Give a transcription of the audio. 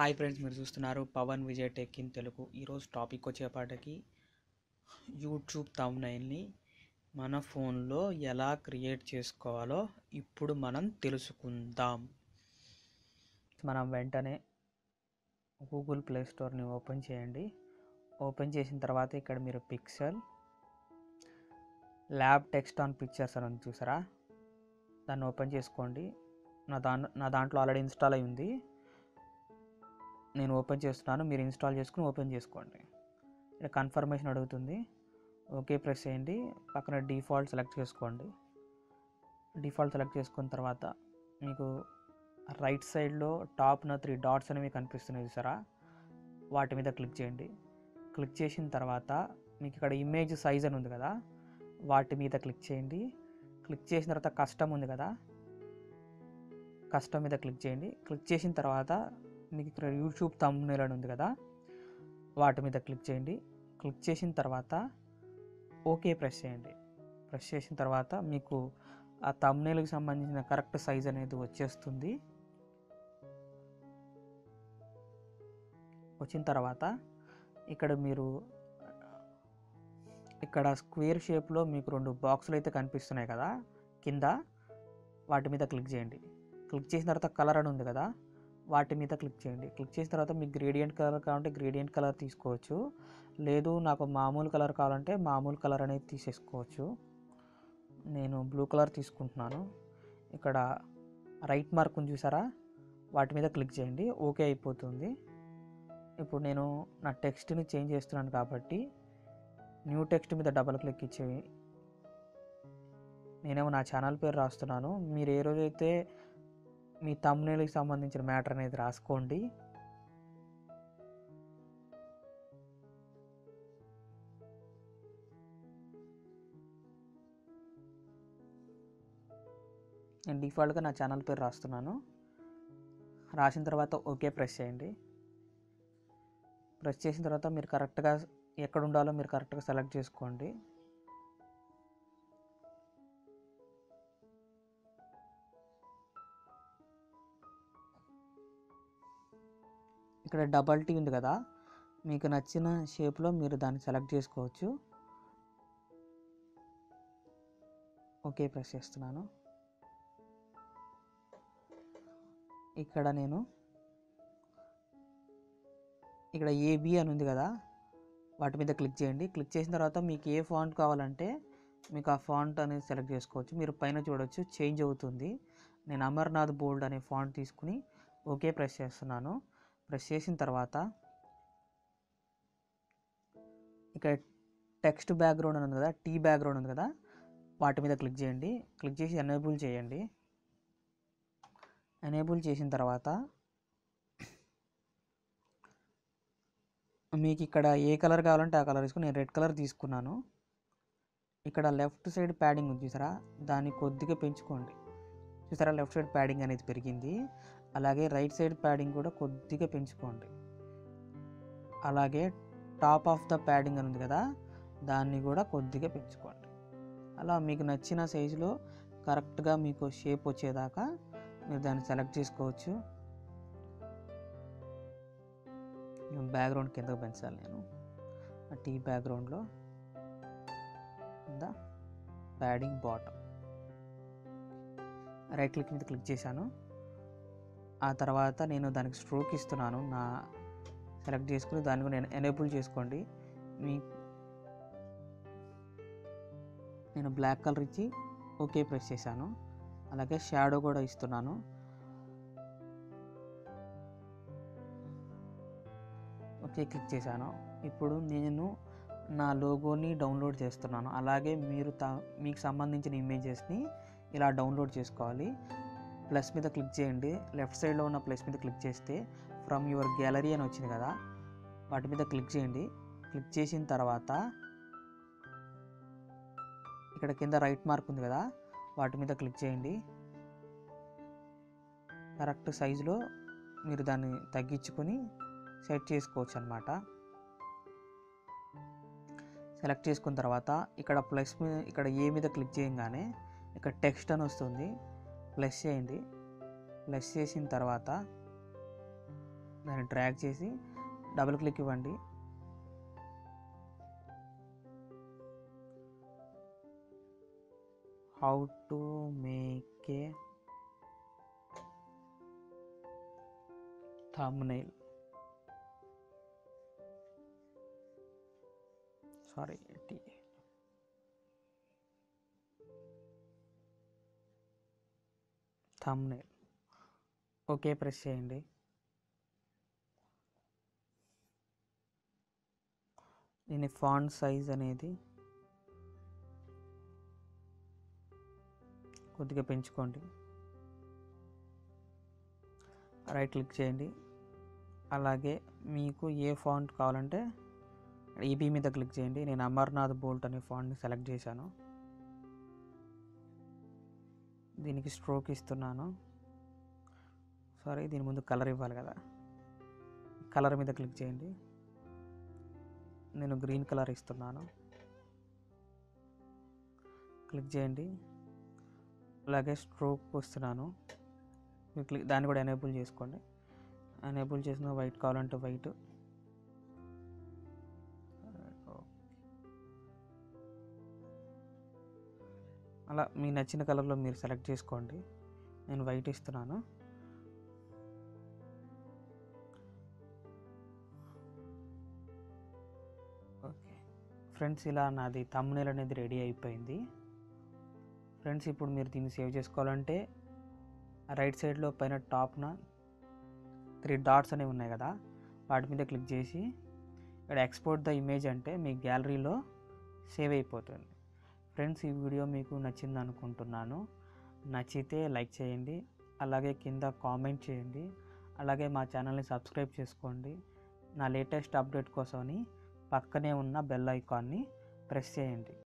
hi friends మీరు చూస్తున్నారు Pawan Vijay tech in Telugu ఈరోజు టాపిక్ వచ్చేపాటికి యూట్యూబ్ తమ్నైల్ని మన ఫోన్లో ఎలా క్రియేట్ చేసుకోవాలో ఇప్పుడు మనం తెలుసుకుందాం మనం వెంటనే గూగుల్ ప్లే స్టోర్ని ఓపెన్ చేయండి ఓపెన్ చేసిన తర్వాత ఇక్కడ మీరు pixel lab text on pictures అని ఉంది చూసారా దాన్ని ఓపెన్ చేసుకోండి నా దాంట్లో నా దాంట్లో ఆల్రెడీ ఇన్స్టాల్ అయి ఉంది నేను ఓపెన్ చేస్తున్నాను మీరు ఇన్స్టాల్ చేసుకుని ఓపెన్ చేసుకోండి ఇక్కడ కన్ఫర్మేషన్ అడుగుతుంది ఓకే ప్రెస్ చేయండి పక్కన డిఫాల్ట్ సెలెక్ట్ చేసుకోండి డిఫాల్ట్ సెలెక్ట్ చేసుకున్న తర్వాత మీకు రైట్ సైడ్లో టాప్న త్రీ డాట్స్ అనేవి కనిపిస్తున్నాయి చూసారా వాటి మీద క్లిక్ చేయండి క్లిక్ చేసిన తర్వాత మీకు ఇక్కడ ఇమేజ్ సైజ్ అని ఉంది కదా వాటి మీద క్లిక్ చేయండి క్లిక్ చేసిన తర్వాత కస్టమ్ ఉంది కదా కస్టమ్ మీద క్లిక్ చేయండి క్లిక్ చేసిన తర్వాత మీకు ఇక్కడ యూట్యూబ్ తమ్నేల్ అని ఉంది కదా వాటి మీద క్లిక్ చేయండి క్లిక్ చేసిన తర్వాత ఓకే ప్రెస్ చేయండి ప్రెస్ చేసిన తర్వాత మీకు ఆ తమ్నేల్కి సంబంధించిన కరెక్ట్ సైజ్ అనేది వచ్చేస్తుంది వచ్చిన తర్వాత ఇక్కడ మీరు ఇక్కడ స్క్వేర్ షేప్లో మీకు రెండు బాక్సులు అయితే కనిపిస్తున్నాయి కదా కింద వాటి మీద క్లిక్ చేయండి క్లిక్ చేసిన తర్వాత కలర్ అని ఉంది కదా వాటి మీద క్లిక్ చేయండి క్లిక్ చేసిన తర్వాత మీకు గ్రేడియంట్ కలర్ కావాలంటే గ్రేడియంట్ కలర్ తీసుకోవచ్చు లేదు నాకు మామూలు కలర్ కావాలంటే మామూలు కలర్ అనేది తీసేసుకోవచ్చు నేను బ్లూ కలర్ తీసుకుంటున్నాను ఇక్కడ రైట్ మార్క్ ఉంది చూసారా వాటి మీద క్లిక్ చేయండి ఓకే అయిపోతుంది ఇప్పుడు నేను నా టెక్స్ట్ని చేంజ్ చేస్తున్నాను కాబట్టి న్యూ టెక్స్ట్ మీద డబల్ క్లిక్ ఇచ్చి నేనేమో నా ఛానల్ పేరు రాస్తున్నాను మీరు ఏ రోజైతే మీ తమ్నేల్కి సంబంధించిన మ్యాటర్ అనేది రాసుకోండి నేను డిఫాల్ట్గా నా ఛానల్ పేరు రాస్తున్నాను రాసిన తర్వాత ఓకే ప్రెస్ చేయండి ప్రెస్ చేసిన తర్వాత మీరు కరెక్ట్గా ఎక్కడ ఉండాలో మీరు కరెక్ట్గా సెలెక్ట్ చేసుకోండి ఇక్కడ డబల్ టీ ఉంది కదా మీకు నచ్చిన షేప్లో మీరు దాన్ని సెలెక్ట్ చేసుకోవచ్చు ఓకే ప్రెస్ చేస్తున్నాను ఇక్కడ నేను ఇక్కడ ఏబి అని ఉంది కదా వాటి మీద క్లిక్ చేయండి క్లిక్ చేసిన తర్వాత మీకు ఏ ఫాంట్ కావాలంటే మీకు ఆ ఫాంట్ అనేది సెలెక్ట్ చేసుకోవచ్చు మీరు పైన చూడొచ్చు చేంజ్ అవుతుంది నేను అమర్నాథ్ బోల్డ్ అనే ఫాంట్ తీసుకుని ఓకే ప్రెస్ చేస్తున్నాను ప్రెస్ చేసిన తర్వాత ఇక్కడ టెక్స్ట్ బ్యాక్గ్రౌండ్ అని ఉంది కదా టీ బ్యాక్గ్రౌండ్ ఉంది కదా వాటి మీద క్లిక్ చేయండి క్లిక్ చేసి ఎనేబుల్ చేయండి ఎనేబుల్ చేసిన తర్వాత మీకు ఇక్కడ ఏ కలర్ కావాలంటే ఆ కలర్ తీసుకుని నేను రెడ్ కలర్ తీసుకున్నాను ఇక్కడ లెఫ్ట్ సైడ్ ప్యాడింగ్ ఉంది చూసారా దాన్ని కొద్దిగా పెంచుకోండి చూసారా లెఫ్ట్ సైడ్ ప్యాడింగ్ అనేది పెరిగింది అలాగే రైట్ సైడ్ ప్యాడింగ్ కూడా కొద్దిగా పెంచుకోండి అలాగే టాప్ ఆఫ్ ద ప్యాడింగ్ అని ఉంది కదా దాన్ని కూడా కొద్దిగా పెంచుకోండి అలా మీకు నచ్చిన సైజులో కరెక్ట్గా మీకు షేప్ వచ్చేదాకా మీరు దాన్ని సెలెక్ట్ చేసుకోవచ్చు బ్యాక్గ్రౌండ్ కిందకు పెంచాలి నేను ఆ టీ బ్యాక్గ్రౌండ్లో the padding bottom right click మీద క్లిక్ చేశాను ఆ తర్వాత నేను దానికి స్ట్రోక్ ఇస్తున్నాను నా సెలెక్ట్ చేసుకుని దాన్ని కూడా నేను ఎనేబుల్ చేసుకోండి మీ నేను బ్లాక్ కలర్ ఇచ్చి ఓకే ప్రెస్ చేశాను అలాగే షాడో కూడా ఇస్తున్నాను ఓకే క్లిక్ చేశాను ఇప్పుడు నేను నా లోగోని డౌన్లోడ్ చేస్తున్నాను అలాగే మీరు త మీకు సంబంధించిన ఇమేజెస్ని ఇలా డౌన్లోడ్ చేసుకోవాలి ప్లస్ మీద క్లిక్ చేయండి లెఫ్ట్ సైడ్లో ఉన్న ప్లస్ మీద క్లిక్ చేస్తే ఫ్రమ్ యువర్ గ్యాలరీ అని వచ్చింది కదా వాటి మీద క్లిక్ చేయండి క్లిక్ చేసిన తర్వాత ఇక్కడ కింద రైట్ మార్క్ ఉంది కదా వాటి మీద క్లిక్ చేయండి కరెక్ట్ సైజులో మీరు దాన్ని తగ్గించుకొని సెట్ చేసుకోవచ్చు అనమాట సెలెక్ట్ చేసుకున్న తర్వాత ఇక్కడ ప్లస్ మీద ఇక్కడ ఏ మీద క్లిక్ చేయగానే ఇక్కడ టెక్స్ట్ అని వస్తుంది ప్లస్ చేయండి ప్లస్ చేసిన తర్వాత దాన్ని డ్రాగ్ చేసి డబుల్ క్లిక్ ఇవ్వండి how to make a thumbnail sorry టీ thumbnail ఓకే ప్రెస్ చేయండి దీని ఫాంట్ సైజ్ అనేది కొద్దిగా పెంచుకోండి రైట్ క్లిక్ చేయండి అలాగే మీకు ఏ ఫాంట్ కావాలంటే ఈబీ మీద క్లిక్ చేయండి నేను అమర్నాథ్ బోల్ట్ అనే ఫాంట్ని సెలెక్ట్ చేశాను దీనికి స్ట్రోక్ ఇస్తున్నాను సారీ దీని ముందు కలర్ ఇవ్వాలి కదా కలర్ మీద క్లిక్ చేయండి నేను గ్రీన్ కలర్ ఇస్తున్నాను క్లిక్ చేయండి అలాగే స్ట్రోక్ వస్తున్నాను మీరు క్లిక్ దాన్ని కూడా ఎనేబుల్ చేసుకోండి ఎనేబుల్ చేసిన వైట్ కావాలంటే వైట్ అలా మీ నచ్చిన కలర్లో మీరు సెలెక్ట్ చేసుకోండి నేను వైట్ ఇస్తున్నాను ఓకే ఫ్రెండ్స్ ఇలా నాది తమ్మునేల్ అనేది రెడీ అయిపోయింది ఫ్రెండ్స్ ఇప్పుడు మీరు దీన్ని సేవ్ చేసుకోవాలంటే రైట్ సైడ్లో పైన టాప్న త్రీ డాట్స్ అనేవి ఉన్నాయి కదా వాటి మీద క్లిక్ చేసి ఇక్కడ ఎక్స్పోర్ట్ ద ఇమేజ్ అంటే మీ గ్యాలరీలో సేవ్ అయిపోతుంది ఫ్రెండ్స్ ఈ వీడియో మీకు నచ్చింది అనుకుంటున్నాను నచ్చితే లైక్ చేయండి అలాగే కింద కామెంట్ చేయండి అలాగే మా ఛానల్ని సబ్స్క్రైబ్ చేసుకోండి నా లేటెస్ట్ అప్డేట్ కోసమని పక్కనే ఉన్న బెల్ ఐకాన్ని ప్రెస్ చేయండి